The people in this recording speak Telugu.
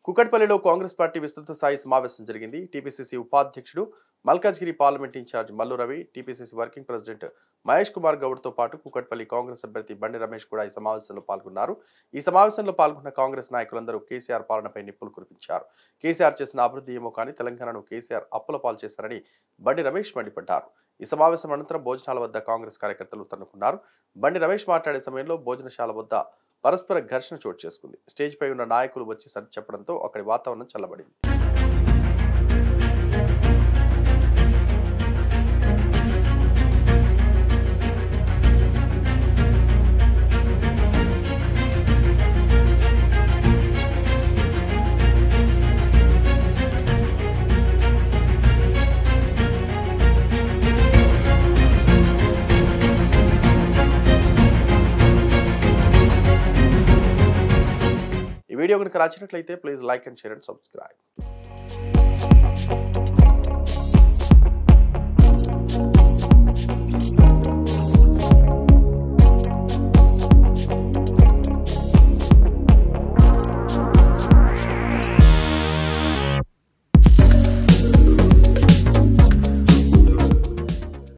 కుకట్పల్లిలో కాంగ్రెస్ పార్టీ విస్తృత స్థాయి సమావేశం జరిగింది టీపీసీసీ ఉపాధ్యక్షుడు Malkajgiri parliament incharge Mallu Ravi TPCC working president Mahesh Kumar గౌడ్తో పాటు కుకట్పల్లి కాంగ్రెస్ అభ్యర్థి బండి రమేష్ కూడా ఈ సమావేశంలో పాల్గొన్నారు ఈ సమావేశంలో పాల్గొన్న కాంగ్రెస్ నాయకులందరూ కేసీఆర్ పాలనపై నిప్పులు కురిపించారు కేసీఆర్ చేసిన అభివృద్ధి ఏమో కానీ తెలంగాణను కేసీఆర్ అప్పుల పాలు చేశారని బండి రమేష్ మండిపడ్డారు ఈ సమావేశం అనంతరం భోజనాల వద్ద కాంగ్రెస్ కార్యకర్తలు తన్నుకున్నారు బండి రమేష్ మాట్లాడే సమయంలో భోజనశాల వద్ద పరస్పర ఘర్షణ చోటు చేసుకుంది స్టేజ్ పై ఉన్న నాయకులు వచ్చి సరి చెప్పడంతో అక్కడి వాతావరణం చల్లబడింది ఈ వీడియో కనుక నచ్చినట్లయితే please like and share and subscribe